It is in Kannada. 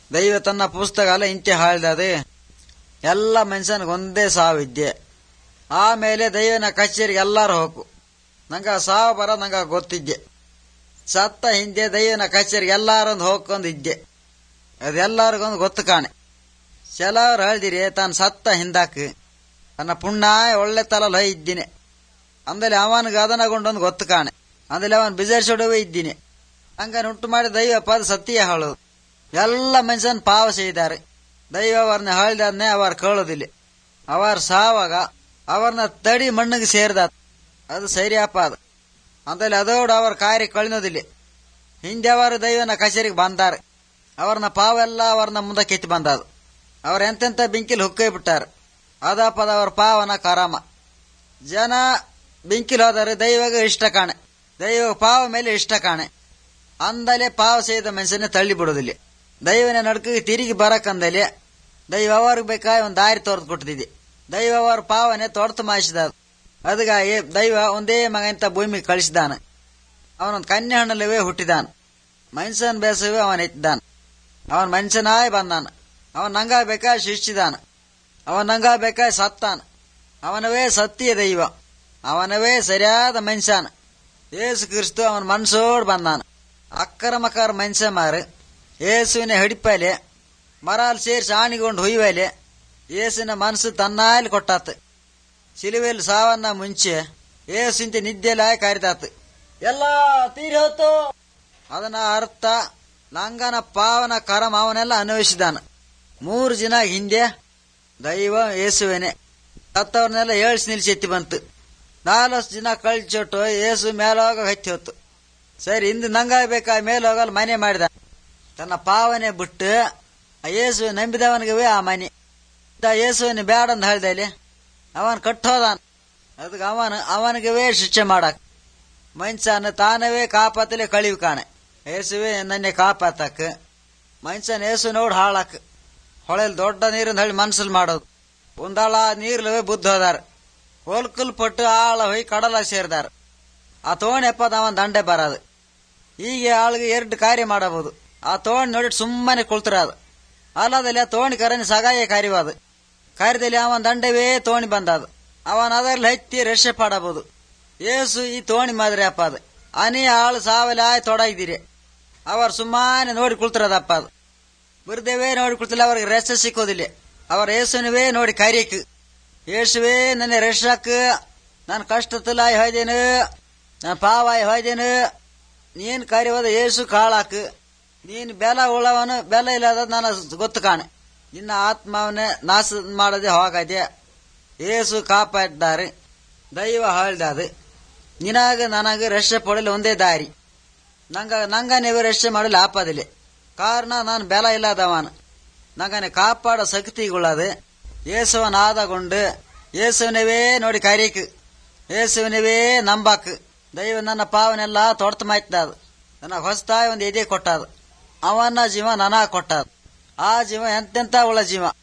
ದೈವ ತನ್ನ ಪುಸ್ತಕ ಇಂತೆ ಹಾಳ್ದದು ಎಲ್ಲ ಮನುಷ್ಯನಿಗೆ ಒಂದೇ ಸಾವಿದ್ಯೆ ಆಮೇಲೆ ದೈವನ ಕಚೇರಿಗೆ ಎಲ್ಲಾರು ಹೋಗು ನಂಗ ಸಾವು ಬರ ನಂಗ ಗೊತ್ತಿದ್ದೆ ಸತ್ತ ಹಿಂದೆ ದೈವನ ಕಚೇರಿಗೆ ಎಲ್ಲಾರೊಂದು ಹೋಗ್ಕೊಂಡಿದ್ದೆ ಅದೆಲ್ಲರಿಗೊಂದು ಗೊತ್ತು ಕಾಣೆ ಕೆಲವ್ರು ಹೇಳ್ದಿರಿ ತಾನು ಸತ್ತ ಹಿಂದಾಕ ತನ್ನ ಪುಣ್ಯ ಒಳ್ಳೆ ತಲಲ್ಲ ಇದ್ದೀನಿ ಅಂದಲ್ಲಿ ಅವನಿಗೆ ಅದನಗೊಂಡೊಂದು ಗೊತ್ತು ಕಾಣೆ ಅಂದಲ್ಲಿ ಅವನ್ ಬಿಜರ್ಸೊಡವೆ ಇದ್ದೀನಿ ಹಂಗ ಉಂಟು ಮಾಡಿ ದೈವ ಪದ ಸತ್ಯ ಹೇಳೋದು ಎಲ್ಲ ಮನುಷ್ಯನ ಪಾವ செய்ದಾರೆ ದೈವ ಅವರನ್ನ ಹೇಳಿದಾದ್ನೆ ಅವರು ಕೇಳೋದಿಲ್ಲ ಅವರ ಸಾವಾಗ ಅವರನ್ನ ತಡಿ ಮಣ್ಣಿಗೆ ಸೇರಿದ ಅದು ಸರಿಯಪ್ಪ ಅದು ಅಂದಲ್ಲಿ ಅದೋಡು ಅವರ ಕಾರ್ಯ ಕಳಿನೋದಿಲ್ಲ ಹಿಂದೆ ಅವರು ದೈವನ ಕಚೇರಿಗೆ ಬಂದಾರೆ ಅವ್ರನ್ನ ಪಾವೆಲ್ಲ ಅವ್ರನ್ನ ಮುಂದಕ್ಕೆ ಎತ್ತಿ ಬಂದದು ಅವ್ರ ಎಂತೆಂತ ಬೆಂಕಿಲ್ ಹುಕ್ಕೈ ಬಿಟ್ಟಾರ ಅದಪ್ಪದ ಅವ್ರ ಪಾವನ ಕರಾಮ ಜನ ಬೆಂಕಿಲ್ ಹೋದರೆ ದೈವಗ ಇಷ್ಟ ಕಾಣೆ ದೈವ ಪಾವ ಮೇಲೆ ಇಷ್ಟ ಕಾಣೆ ಅಂದಲೇ ಪಾವ ಸೇದ ಮನುಷ್ಯನ ತಳ್ಳಿ ಬಿಡೋದಿಲ್ಲ ದೈವನ ನಡ್ಕಿಗೆ ತಿರುಗಿ ಬರಕಂದಲೆ ದೈವ ಅವ್ರಿಗೆ ಬೇಕಾಗಿ ಒಂದು ದಾರಿ ತೋರ್ದು ಕೊಟ್ಟಿದ್ದೆ ದೈವ ಅವರ ಪಾವನೆ ತೊಡ್ತು ಮಾಯಿಸಿದ ಅದಗಾಗಿ ದೈವ ಒಂದೇ ಮಗಂತ ಭೂಮಿಗೆ ಕಳಿಸಿದಾನ ಅವನೊಂದು ಕನ್ಯೆ ಹಣ್ಣಲ್ಲವೇ ಹುಟ್ಟಿದಾನ ಮನುಷ್ಯನ ಬೇಸವೇ ಅವನ ಎತ್ತಿದ್ದಾನ ಅವನ್ ಮನುಷ್ಯನಾಯ್ ಬಂದಾನ ಅವನ್ ನಂಗ ಬೇಕಾಗಿ ಶಿಷ್ಟಿದಾನ ಅವನ್ ನಂಗ ಬೇಕಾಗಿ ಸತ್ತಾನ ಅವನವೇ ಸತ್ಯ ದೈವ ಅವನವೇ ಸರಿಯಾದ ಮನುಷ್ಯನ ಏಸು ಕ್ರಿಸ್ತು ಅವನ ಮನ್ಸೋಡ್ ಬಂದಾನ ಅಕ್ಕರಮಕಾರ ಮನುಷ್ಯ ಮಾರು ಏಸುವಿನ ಹಿಡಿಪಲೆ ಮರಾಲ್ ಸೇರಿಸಿ ಆಣಿಗೊಂಡು ಹುಯ್ಯಲೆ ಏಸಿನ ಮನಸ್ಸು ತನ್ನಾಲಿ ಕೊಟ್ಟಾತ ಸಿಲುವೆಲ್ ಸಾವನ್ನ ಮುಂಚೆ ಏಸಿಂತ ನಿದ್ದೆಲಾಯ ಕಾರಿದಾತು ಎಲ್ಲ ತೀರಿ ಹೋತು ಅದನ್ನ ಅರ್ಥ ಲಂಗನ ಪಾವನ ಕರಮ ಅವನೆಲ್ಲ ಅನ್ವಯಿಸಿದಾನ ಮೂರು ದಿನ ಹಿಂದೆ ದೈವ ಏಸುವೆನೆ ಸತ್ತವ್ರನ್ನೆಲ್ಲ ಏಳ್ಸಿ ನಿಲ್ಸಿ ಎತ್ತಿ ಬಂತು ನಾಲ್ಕು ದಿನ ಕಳ್ಚೊಟ್ಟು ಏಸು ಮೇಲೋಗ ಹತ್ತಿ ಹೊತ್ತು ಸರಿ ಇಂದು ನಂಗಾಗಬೇಕಾ ಮೇಲೋಗಲು ಮನೆ ಮಾಡಿದ ತನ್ನ ಪಾವನೆ ಬಿಟ್ಟು ಆ ಯೇಸು ನಂಬಿದವನಿಗೆ ಆ ಮನೆ ಯೇಸುವಿನ ಬೇಡ ಅಂತ ಹೇಳ್ದೆ ಅವನ್ ಕಟ್ಟೋದಾನ ಅದಕ್ಕೆ ಅವನ ಅವನಿಗೆ ಶಿಕ್ಷೆ ಮಾಡಕ್ ಮನುಷ್ಯನ ತಾನವೇ ಕಾಪಾತಲೆ ಕಳಿವು ಕಾಣೆ ಏಸುವೆ ನನ್ನೆ ಕಾಪಾತಕ್ ಮನುಷ್ಯನ ಏಸು ನೋಡಿ ಹಾಳಾಕ್ ಹೊಳೆಲ್ ದೊಡ್ಡ ನೀರಿಂದ ಹೇಳಿ ಮನ್ಸಲ್ ಮಾಡೋದು ಒಂದಾಳ ನೀರ್ಲವೇ ಬುದ್ಧ ಹೋದಾರ ಹೋಲ್ಕಲ್ ಪಟ್ಟು ಆಳ ಹೋಗಿ ಕಡಲ ಸೇರಿದಾರ ಆ ತೋಣಿ ಎಪ್ಪದ ಅವನ್ ದಂಡೆ ಬರೋದು ಹೀಗೆ ಆಳಿಗೆ ಎರಡು ಕಾರ್ಯ ಮಾಡಬಹುದು ಆ ತೋಣಿ ನೋಡಿ ಸುಮ್ಮನೆ ಕುಳ್ತರ ಅದು ಅಲ್ಲದಲ್ಲಿ ಆ ತೋಣಿ ಕರನಿ ಸಗಾಯ ಕಾರ್ಯವಾದ ಕಾರ್ಯದಲ್ಲಿ ಅವನ ದಂಡವೇ ತೋಣಿ ಬಂದದು ಅವನ ಅದರಲ್ಲಿ ಹತ್ತಿ ರಕ್ಷೆ ಪಡಬಹುದು ಏಸು ಈ ತೋಣಿ ಮಾದ್ರಿ ಅಪ್ಪ ಅದು ಅನಿ ಆಳು ಸಾವಲಿ ಆಯ್ ತೊಡಗಿದ್ದೀರಿ ಅವರು ಸುಮ್ಮನೆ ನೋಡಿ ಕುಳ್ತಿರೋದಪ್ಪ ಅದು ಬುರ್ದೇವೇ ನೋಡಿ ಕುಳ್ತಿಲ್ಲ ಅವ್ರಿಗೆ ರೆಸ್ಟ್ ಸಿಕ್ಕೋದಿಲ್ಲ ಅವರ ಏಸುನವೇ ನೋಡಿ ಕಾರ್ಯಕ್ ಏಸುವೇ ನನ್ನ ರೆಸ್ಟಕ್ ನಾನು ಕಷ್ಟತಲಾಯ್ ಹೋಯ್ದೇನು ನಾನು ಪಾವಾಯ್ ಹೋಯ್ದೇನು ನೀನ್ ಕಾರ್ಯವಾದ ಏಸು ಕಾಳಾಕ್ ನೀನ್ ಬೆಲ ಉಳವನು ಬೆಲ ಇಲ್ಲದ ನಾನು ಗೊತ್ತು ಕಾಣೆ ನಿನ್ನ ಆತ್ಮವನ್ನೇ ನಾಶ ಮಾಡದೆ ಹೋಗದೆ ಏಸು ಕಾಪಾಡಿದ್ದಾರೆ ದೈವ ಹೇಳ್ದದು ನಿನಗ ನನಗೆ ರಕ್ಷೆ ಪಡಲು ಒಂದೇ ದಾರಿ ನಂಗ ನಂಗ ನೀವು ರಕ್ಷೆ ಮಾಡಲು ಆಪದಿಲ್ಲ ಕಾರಣ ನಾನು ಬೆಲ ಇಲ್ಲದವನು ನಂಗನೆ ಕಾಪಾಡ ಶಕ್ತಿಗುಳ್ಳದು ಯೇಸುವನ ಆದಗೊಂಡು ಯೇಸುವನವೇ ನೋಡಿ ಕರೀಕ್ ಯೇಸುವನವೇ ನಂಬಾಕ್ ದೈವ ನನ್ನ ಪಾವನೆಲ್ಲ ತೊಡ್ತು ಮಾಯ್ತದ ನನಗೆ ಹೊಸತಾಯಿ ಒಂದು ಎದೆ ಕೊಟ್ಟದು ಅವನ ಜೀವ ನನ ಕೊಟ್ಟದ ಆ ಜೀವ ಎಂತೆಂತ ಉಳ್ಳ ಜೀವ